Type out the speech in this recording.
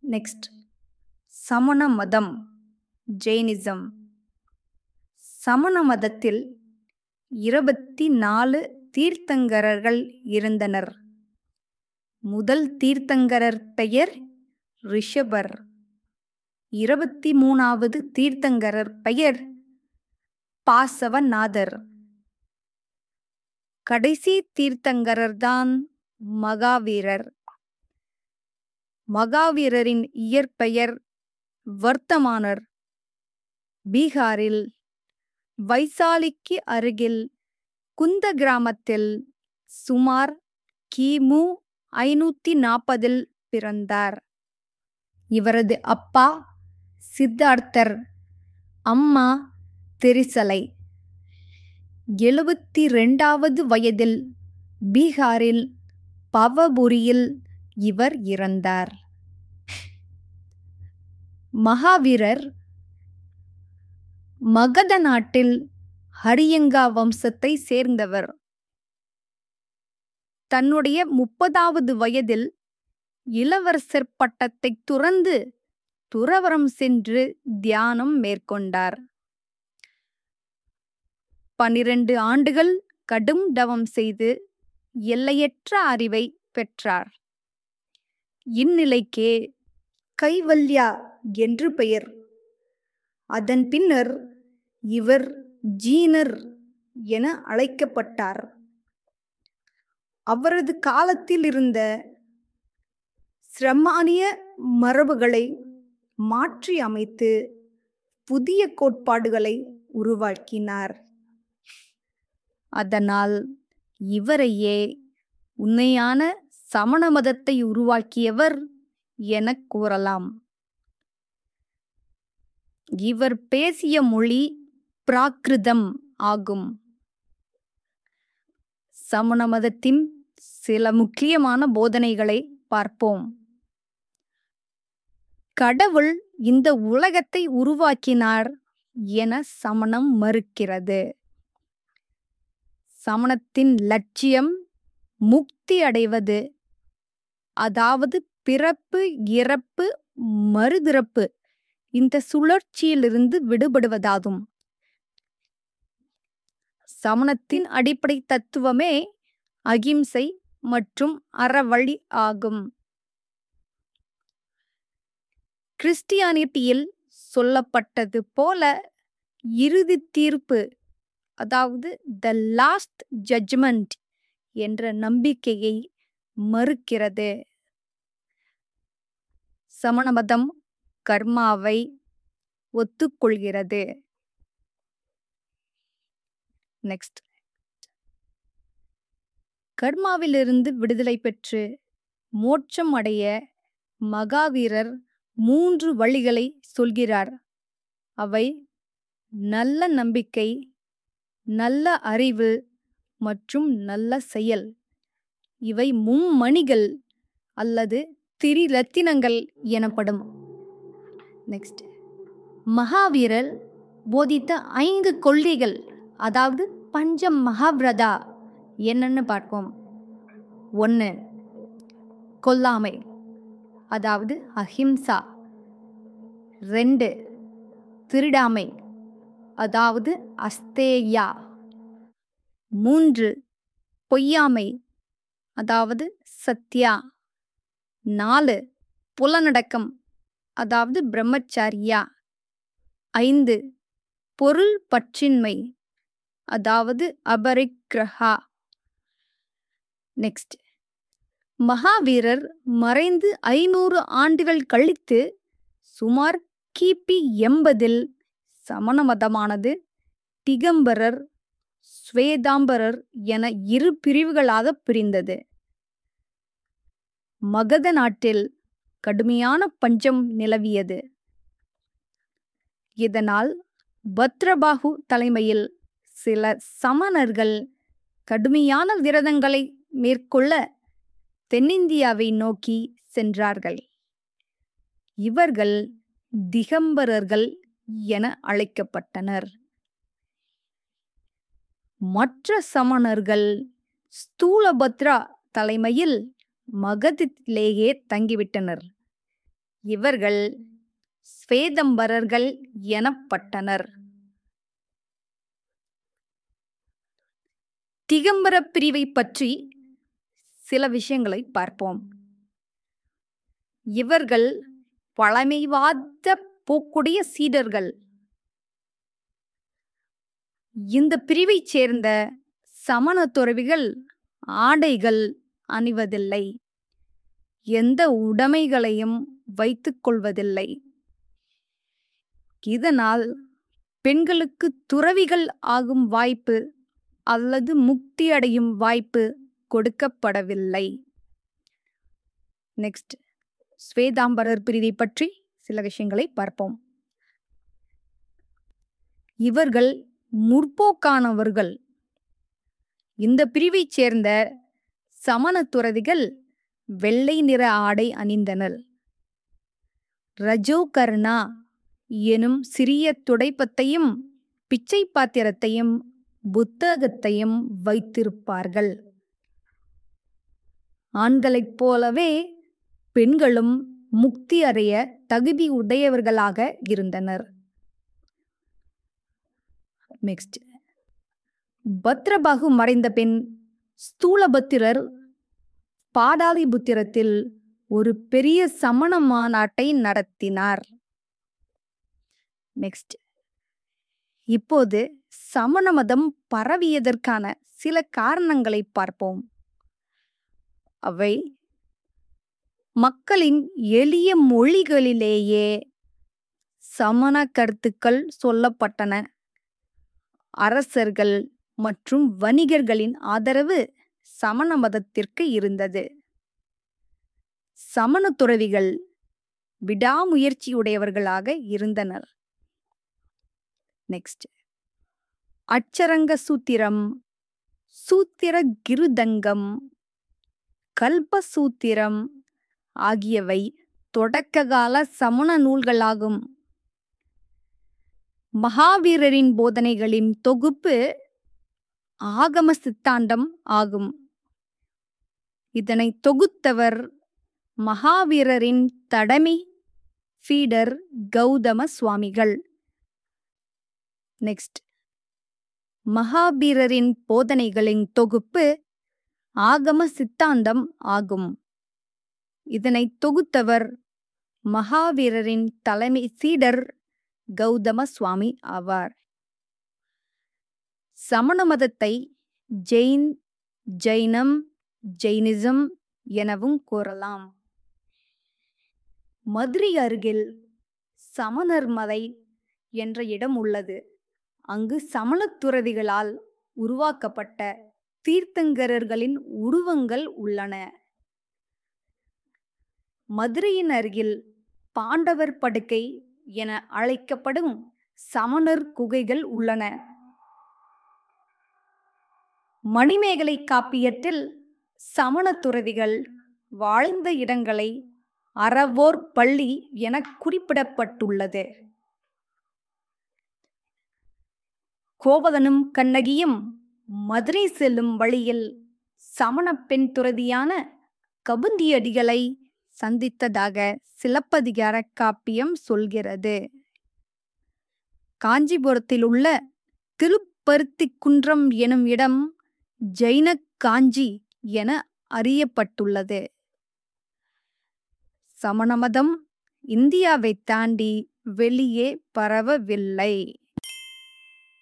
next சமண மதம் Jainism சமண மதத்தில் இருபத்தி நாலு தீர்த்தங்கரர்கள் இருந்தனர் முதல் தீர்த்தங்கரர் பெயர் ரிஷபர் இருபத்தி மூணாவது தீர்த்தங்கரர் பெயர் பாசவநாதர் கடைசி தீர்த்தங்கரர்தான் மகாவீரர் மகாவீரரின் இயற்பெயர் வர்த்தமானர் பீகாரில் வைசாலிக்கு அருகில் குந்த கிராமத்தில் சுமார் கிமு ஐநூத்தி நாற்பதில் பிறந்தார் இவரது அப்பா சித்தார்த்தர் அம்மா தெரிசலை எழுபத்தி ரெண்டாவது வயதில் பீகாரில் பவபுரியில் இவர் இறந்தார் மகாவீரர் மகத நாட்டில் ஹரியங்கா வம்சத்தை சேர்ந்தவர் தன்னுடைய முப்பதாவது வயதில் இளவரசர் பட்டத்தை துறந்து துறவரம் சென்று தியானம் மேற்கொண்டார் பனிரெண்டு ஆண்டுகள் கடும் தவம் செய்து எல்லையற்ற அறிவை பெற்றார் இந்நிலைக்கே கைவல்யா என்று பெயர் அதன் பின்னர் இவர் ஜீனர் என அழைக்கப்பட்டார் அவரது காலத்தில் இருந்த சிரமானிய மரபுகளை மாற்றி அமைத்து புதிய கோட்பாடுகளை உருவாக்கினார் அதனால் இவரையே உண்மையான சமண மதத்தை உருவாக்கியவர் எனக் கூறலாம் இவர் பேசிய மொழி பிராகிருதம் ஆகும் சமண மதத்தின் சில முக்கியமான போதனைகளை பார்ப்போம் கடவுள் இந்த உலகத்தை உருவாக்கினார் என சமணம் மறுக்கிறது சமணத்தின் லட்சியம் முக்தி அடைவது அதாவது பிறப்பு இறப்பு மறுபிறப்பு இந்த சுழற்சியிலிருந்து விடுபடுவதாகும் சமணத்தின் அடிப்படை தத்துவமே அகிம்சை மற்றும் அறவழி ஆகும் கிறிஸ்டியானிட்டியில் சொல்லப்பட்டது போல இறுதி தீர்ப்பு அதாவது த லாஸ்ட் ஜட்ஜ்மெண்ட் என்ற நம்பிக்கையை மறுக்கிறது சமண மதம் கர்மாவை ஒத்துக்கொள்கிறது நெக்ஸ்ட் கர்மாவிலிருந்து விடுதலை பெற்று மோட்சம் அடைய மகாவீரர் மூன்று வழிகளை சொல்கிறார் அவை நல்ல நம்பிக்கை நல்ல அறிவு மற்றும் நல்ல செயல் இவை மும்மணிகள் அல்லது திரிரத்தினங்கள் எனப்படும் நெக்ஸ்ட் மகாவீரர் போதித்த ஐந்து கொள்கைகள் அதாவது பஞ்ச மகாவிரதா என்னன்னு பார்ப்போம் ஒன்று கொல்லாமை அதாவது அஹிம்சா ரெண்டு திருடாமை அதாவது அஸ்தேயா மூன்று பொய்யாமை அதாவது சத்யா நாலு புலனடக்கம் அதாவது பிரம்மச்சாரியா ஐந்து பொருள் பற்றின்மை அதாவது அபரிக்கிரஹா நெக்ஸ்ட் மகாவீரர் மறைந்து ஐநூறு ஆண்டுகள் கழித்து சுமார் கிபி எண்பதில் சமண மதமானது திகம்பரர் ஸ்வேதாம்பரர் என இரு பிரிவுகளாக பிரிந்தது மகத நாட்டில் கடுமையான பஞ்சம் நிலவியது இதனால் பத்ரபாகு தலைமையில் சில சமணர்கள் கடுமையான விரதங்களை மேற்கொள்ள தென்னிந்தியாவை நோக்கி சென்றார்கள் இவர்கள் திகம்பரர்கள் என அழைக்கப்பட்டனர் மற்ற சமணர்கள் ஸ்தூலபத்ரா தலைமையில் மகதத்திலேயே தங்கிவிட்டனர் இவர்கள் ஸ்வேதம்பரர்கள் எனப்பட்டனர் திகம்பர பிரிவை பற்றி சில விஷயங்களை பார்ப்போம் இவர்கள் பழமைவாத போக்குடைய சீடர்கள் இந்த பிரிவைச் சேர்ந்த சமண துறவிகள் ஆடைகள் அணிவதில்லை எந்த உடைமைகளையும் வைத்துக் கொள்வதில்லை இதனால் பெண்களுக்கு துறவிகள் ஆகும் வாய்ப்பு அல்லது முக்தி அடையும் வாய்ப்பு கொடுக்கப்படவில்லை நெக்ஸ்ட் ஸ்வேதாம்பரர் பிரிவை பற்றி சில விஷயங்களை பார்ப்போம் இவர்கள் முற்போக்கானவர்கள் இந்த பிரிவைச் சேர்ந்த சமண துறவிகள் வெள்ளை நிற ஆடை அணிந்தனர் ரஜோகர்ணா எனும் சிறிய துடைப்பத்தையும் பிச்சை பாத்திரத்தையும் புத்தகத்தையும் வைத்திருப்பார்கள் ஆண்களைப் போலவே பெண்களும் முக்தி அடைய தகுதி உடையவர்களாக இருந்தனர் நெக்ஸ்ட் பத்ரபாகு மறைந்த பின் ஸ்தூலபத்திரர் பாடாலிபுத்திரத்தில் ஒரு பெரிய சமண மாநாட்டை நடத்தினார் நெக்ஸ்ட் இப்போது சமண மதம் பரவியதற்கான சில காரணங்களை பார்ப்போம் அவை மக்களின் எளிய மொழிகளிலேயே சமண கருத்துக்கள் சொல்லப்பட்டன அரசர்கள் மற்றும் வணிகர்களின் ஆதரவு சமண மதத்திற்கு இருந்தது சமண துறவிகள் விடாமுயற்சியுடையவர்களாக இருந்தனர் நெக்ஸ்ட் அச்சரங்க சூத்திரம் சூத்திர கிருதங்கம் கல்பசூத்திரம் ஆகியவை தொடக்ககால சமண நூல்களாகும் மகாவீரரின் போதனைகளின் தொகுப்பு ஆகம சித்தாந்தம் ஆகும் இதனை தொகுத்தவர் மகாவீரரின் தடமை ஃபீடர் கௌதம சுவாமிகள் நெக்ஸ்ட் மகாவீரரின் போதனைகளின் தொகுப்பு ஆகம சித்தாந்தம் ஆகும் இதனை தொகுத்தவர் மகாவீரரின் தலைமை சீடர் கௌதம சுவாமி ஆவார் சமண மதத்தை ஜெயின் ஜைனம் ஜெயினிசம் எனவும் கூறலாம் மதுரை அருகில் சமணர் மலை என்ற இடம் உள்ளது அங்கு சமணத் துறவிகளால் உருவாக்கப்பட்ட தீர்த்தங்கரர்களின் உருவங்கள் உள்ளன மதுரையின் அருகில் பாண்டவர் படுக்கை என அழைக்கப்படும் சமணர் குகைகள் உள்ளன மணிமேகலை காப்பியத்தில் சமண துறவிகள் வாழ்ந்த இடங்களை அறவோர் பள்ளி என குறிப்பிடப்பட்டுள்ளது கோவலனும் கண்ணகியும் மதுரை செல்லும் வழியில் சமண பெண் துறவியான கபுந்தியடிகளை சந்தித்ததாக சிலப்பதிகார காப்பியம் சொல்கிறது காஞ்சிபுரத்தில் உள்ள திருப்பருத்திக்குன்றம் எனும் இடம் ஜைன காஞ்சி என அறியப்பட்டுள்ளது சமண மதம் இந்தியாவை தாண்டி வெளியே பரவவில்லை